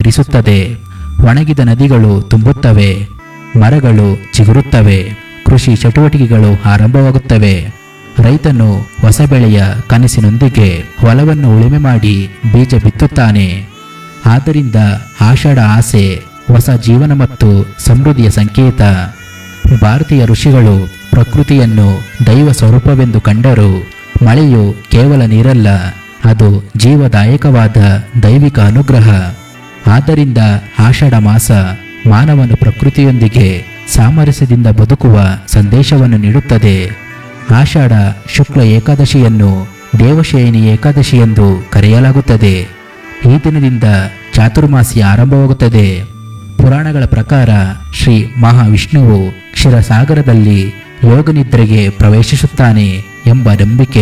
ಹರಿಸುತ್ತದೆ ಒಣಗಿದ ನದಿಗಳು ತುಂಬುತ್ತವೆ ಮರಗಳು ಚಿಗುರುತ್ತವೆ ಕೃಷಿ ಚಟುವಟಿಕೆಗಳು ಆರಂಭವಾಗುತ್ತವೆ ರೈತನು ಹೊಸ ಬೆಳೆಯ ಕನಸಿನೊಂದಿಗೆ ಹೊಲವನ್ನು ಉಳುಮೆ ಮಾಡಿ ಬೀಜ ಬಿತ್ತುತ್ತಾನೆ ಆದ್ದರಿಂದ ಆಷಾಢ ಆಸೆ ಹೊಸ ಜೀವನ ಮತ್ತು ಸಮೃದ್ಧಿಯ ಸಂಕೇತ ಭಾರತೀಯ ಋಷಿಗಳು ಪ್ರಕೃತಿಯನ್ನು ದೈವ ಸ್ವರೂಪವೆಂದು ಕಂಡರು ಮಳೆಯು ಕೇವಲ ನೀರಲ್ಲ ಅದು ಜೀವದಾಯಕವಾದ ದೈವಿಕ ಅನುಗ್ರಹ ಆದ್ದರಿಂದ ಆಷಾಢ ಮಾಸ ಮಾನವನು ಪ್ರಕೃತಿಯೊಂದಿಗೆ ಸಾಮರಸ್ಯದಿಂದ ಬದುಕುವ ಸಂದೇಶವನ್ನು ನೀಡುತ್ತದೆ ಆಷಾಢ ಶುಕ್ಲ ಏಕಾದಶಿಯನ್ನು ದೇವಶಯನಿ ಏಕಾದಶಿ ಎಂದು ಕರೆಯಲಾಗುತ್ತದೆ ಈ ದಿನದಿಂದ ಚಾತುರ್ಮಾಸಿ ಆರಂಭವಾಗುತ್ತದೆ ಪುರಾಣಗಳ ಪ್ರಕಾರ ಶ್ರೀ ಮಹಾವಿಷ್ಣುವು ಕ್ಷೀರಸಾಗರದಲ್ಲಿ ಯೋಗನಿದ್ರೆಗೆ ಪ್ರವೇಶಿಸುತ್ತಾನೆ ಎಂಬ ನಂಬಿಕೆ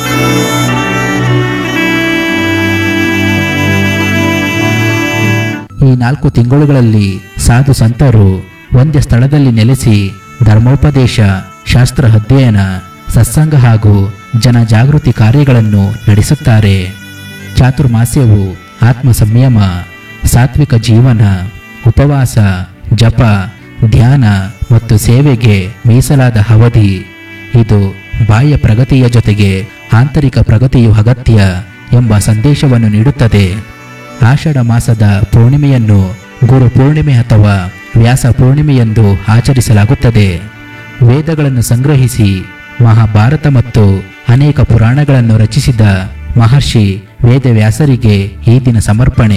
ಈ ನಾಲ್ಕು ತಿಂಗಳುಗಳಲ್ಲಿ ಸಾಧು ಸಂತರು ಒಂದೇ ಸ್ಥಳದಲ್ಲಿ ನೆಲೆಸಿ ಧರ್ಮೋಪದೇಶ ಶಾಸ್ತ್ರ ಅಧ್ಯಯನ ಸತ್ಸಂಗ ಹಾಗೂ ಜನಜಾಗೃತಿ ಕಾರ್ಯಗಳನ್ನು ನಡೆಸುತ್ತಾರೆ ಚಾತುರ್ಮಾಸ್ಯವು ಆತ್ಮ ಸಂಯಮ ಸಾತ್ವಿಕ ಜೀವನ ಉಪವಾಸ ಜಪ ಧ್ಯಾನ ಮತ್ತು ಸೇವೆಗೆ ಮೀಸಲಾದ ಅವಧಿ ಇದು ಬಾಹ್ಯ ಪ್ರಗತಿಯ ಜೊತೆಗೆ ಆಂತರಿಕ ಪ್ರಗತಿಯು ಅಗತ್ಯ ಎಂಬ ಸಂದೇಶವನ್ನು ನೀಡುತ್ತದೆ ಆಷಾಢ ಮಾಸದ ಪೂರ್ಣಿಮೆಯನ್ನು ಗುರು ಪೂರ್ಣಿಮೆ ಅಥವಾ ವ್ಯಾಸ ಪೂರ್ಣಿಮೆ ಎಂದು ಆಚರಿಸಲಾಗುತ್ತದೆ ವೇದಗಳನ್ನು ಸಂಗ್ರಹಿಸಿ ಮಹಾಭಾರತ ಮತ್ತು ಅನೇಕ ಪುರಾಣಗಳನ್ನು ರಚಿಸಿದ ಮಹರ್ಷಿ ವೇದವ್ಯಾಸರಿಗೆ ಈ ದಿನ ಸಮರ್ಪಣೆ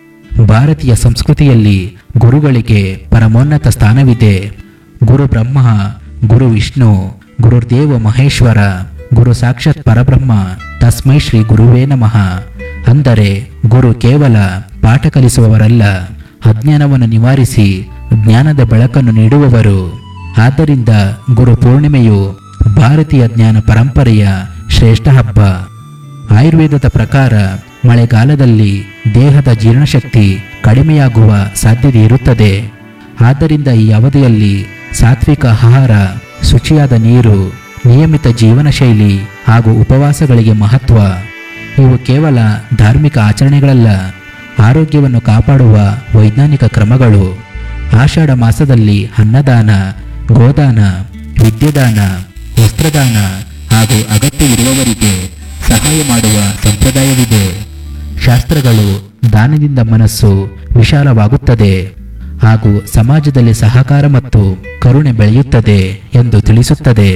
ಭಾರತೀಯ ಸಂಸ್ಕೃತಿಯಲ್ಲಿ ಗುರುಗಳಿಗೆ ಪರಮೋನ್ನತ ಸ್ಥಾನವಿದೆ ಗುರು ಬ್ರಹ್ಮ ಗುರು ವಿಷ್ಣು ಗುರುದೇವ ಮಹೇಶ್ವರ ಗುರು ಸಾಕ್ಷಾತ್ ಪರಬ್ರಹ್ಮ ತಸ್ಮೈ ಶ್ರೀ ಗುರುವೇ ನಮಃ ಅಂದರೆ ಗುರು ಕೇವಲ ಪಾಠ ಕಲಿಸುವವರಲ್ಲ ಅಜ್ಞಾನವನ್ನು ನಿವಾರಿಸಿ ಜ್ಞಾನದ ಬೆಳಕನ್ನು ನೀಡುವವರು ಆದ್ದರಿಂದ ಗುರು ಪೂರ್ಣಿಮೆಯು ಭಾರತೀಯ ಜ್ಞಾನ ಪರಂಪರೆಯ ಶ್ರೇಷ್ಠ ಹಬ್ಬ ಆಯುರ್ವೇದದ ಪ್ರಕಾರ ಮಳೆಗಾಲದಲ್ಲಿ ದೇಹದ ಜೀರ್ಣಶಕ್ತಿ ಕಡಿಮೆಯಾಗುವ ಸಾಧ್ಯತೆ ಇರುತ್ತದೆ ಆದ್ದರಿಂದ ಈ ಅವಧಿಯಲ್ಲಿ ಸಾತ್ವಿಕ ಆಹಾರ ಶುಚಿಯಾದ ನೀರು ನಿಯಮಿತ ಜೀವನ ಶೈಲಿ ಹಾಗೂ ಉಪವಾಸಗಳಿಗೆ ಮಹತ್ವ ಇವು ಕೇವಲ ಧಾರ್ಮಿಕ ಆಚರಣೆಗಳಲ್ಲ ಆರೋಗ್ಯವನ್ನು ಕಾಪಾಡುವ ವೈಜ್ಞಾನಿಕ ಕ್ರಮಗಳು ಆಷಾಢ ಮಾಸದಲ್ಲಿ ಅನ್ನದಾನ ಗೋದಾನ ವಿದ್ಯೆದಾನ ವಸ್ತ್ರದಾನ ಹಾಗೂ ಅಗತ್ಯವಿರುವವರಿಗೆ ಸಹಾಯ ಮಾಡುವ ಸಂಪ್ರದಾಯವಿದೆ ಶಾಸ್ತ್ರಗಳು ದಾನದಿಂದ ಮನಸ್ಸು ವಿಶಾಲವಾಗುತ್ತದೆ ಹಾಗೂ ಸಮಾಜದಲ್ಲಿ ಸಹಕಾರ ಮತ್ತು ಕರುಣೆ ಬೆಳೆಯುತ್ತದೆ ಎಂದು ತಿಳಿಸುತ್ತದೆ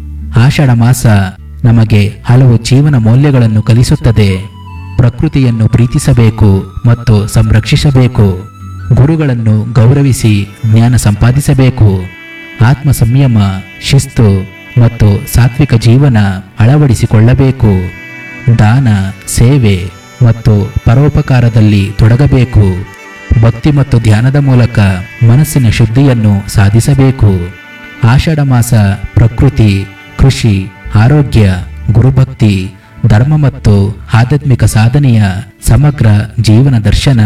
ಆಷಾಢ ಮಾಸ ನಮಗೆ ಹಲವು ಜೀವನ ಮೌಲ್ಯಗಳನ್ನು ಕಲಿಸುತ್ತದೆ ಪ್ರಕೃತಿಯನ್ನು ಪ್ರೀತಿಸಬೇಕು ಮತ್ತು ಸಂರಕ್ಷಿಸಬೇಕು ಗುರುಗಳನ್ನು ಗೌರವಿಸಿ ಜ್ಞಾನ ಸಂಪಾದಿಸಬೇಕು ಆತ್ಮ ಸಂಯಮ ಶಿಸ್ತು ಮತ್ತು ಸಾತ್ವಿಕ ಜೀವನ ಅಳವಡಿಸಿಕೊಳ್ಳಬೇಕು ದಾನ ಸೇವೆ ಮತ್ತು ಪರೋಪಕಾರದಲ್ಲಿ ತೊಡಗಬೇಕು ಭಕ್ತಿ ಮತ್ತು ಧ್ಯಾನದ ಮೂಲಕ ಮನಸ್ಸಿನ ಶುದ್ಧಿಯನ್ನು ಸಾಧಿಸಬೇಕು ಆಷಾಢ ಮಾಸ ಪ್ರಕೃತಿ ಕೃಷಿ ಆರೋಗ್ಯ ಗುರುಭಕ್ತಿ ಧರ್ಮ ಮತ್ತು ಆಧ್ಯಾತ್ಮಿಕ ಸಾಧನೆಯ ಸಮಗ್ರ ಜೀವನ ದರ್ಶನ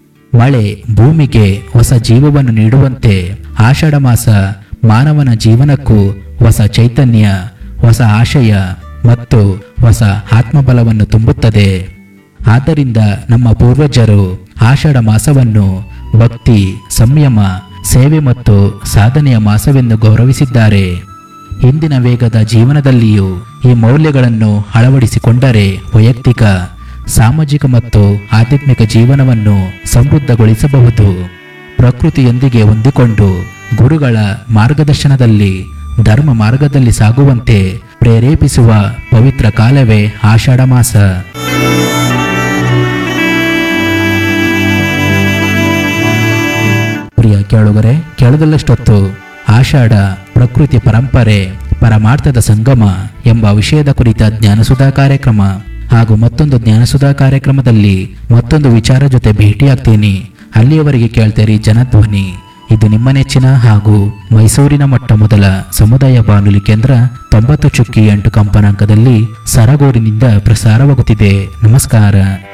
ಮಳೆ ಭೂಮಿಗೆ ಹೊಸ ಜೀವವನ್ನು ನೀಡುವಂತೆ ಆಷಾಢ ಮಾಸ ಮಾನವನ ಜೀವನಕ್ಕೂ ಹೊಸ ಚೈತನ್ಯ ಹೊಸ ಆಶಯ ಮತ್ತು ಹೊಸ ಆತ್ಮಬಲವನ್ನು ತುಂಬುತ್ತದೆ ಆದ್ದರಿಂದ ನಮ್ಮ ಪೂರ್ವಜರು ಆಷಾಢ ಮಾಸವನ್ನು ಭಕ್ತಿ ಸಂಯಮ ಸೇವೆ ಮತ್ತು ಸಾಧನೆಯ ಮಾಸವೆಂದು ಗೌರವಿಸಿದ್ದಾರೆ ಇಂದಿನ ವೇಗದ ಜೀವನದಲ್ಲಿಯೂ ಈ ಮೌಲ್ಯಗಳನ್ನು ಅಳವಡಿಸಿಕೊಂಡರೆ ವೈಯಕ್ತಿಕ ಸಾಮಾಜಿಕ ಮತ್ತು ಆಧ್ಯಾತ್ಮಿಕ ಜೀವನವನ್ನು ಸಮೃದ್ಧಗೊಳಿಸಬಹುದು ಪ್ರಕೃತಿಯೊಂದಿಗೆ ಹೊಂದಿಕೊಂಡು ಗುರುಗಳ ಮಾರ್ಗದರ್ಶನದಲ್ಲಿ ಧರ್ಮ ಮಾರ್ಗದಲ್ಲಿ ಸಾಗುವಂತೆ ಪ್ರೇರೇಪಿಸುವ ಪವಿತ್ರ ಕಾಲವೇ ಆಷಾಢ ಮಾಸ ಪ್ರಿಯ ಕೇಳುಗರೆ ಕೇಳದಲ್ಲಷ್ಟೊತ್ತು ಆಷಾಢ ಪ್ರಕೃತಿ ಪರಂಪರೆ ಪರಮಾರ್ಥದ ಸಂಗಮ ಎಂಬ ವಿಷಯದ ಕುರಿತ ಜ್ಞಾನಸುಧಾ ಕಾರ್ಯಕ್ರಮ ಹಾಗೂ ಮತ್ತೊಂದು ಜ್ಞಾನಸುಧಾ ಕಾರ್ಯಕ್ರಮದಲ್ಲಿ ಮತ್ತೊಂದು ವಿಚಾರ ಜೊತೆ ಭೇಟಿಯಾಗ್ತೀನಿ ಅಲ್ಲಿಯವರೆಗೆ ಕೇಳ್ತೀರಿ ಜನಧ್ವನಿ ಇದು ನಿಮ್ಮ ನೆಚ್ಚಿನ ಹಾಗೂ ಮೈಸೂರಿನ ಮೊಟ್ಟ ಮೊದಲ ಸಮುದಾಯ ಬಾನುಲಿ ಕೇಂದ್ರ ತೊಂಬತ್ತು ಚುಕ್ಕಿ ಎಂಟು ಕಂಪನಾಂಕದಲ್ಲಿ ಸರಗೂರಿನಿಂದ ಪ್ರಸಾರವಾಗುತ್ತಿದೆ ನಮಸ್ಕಾರ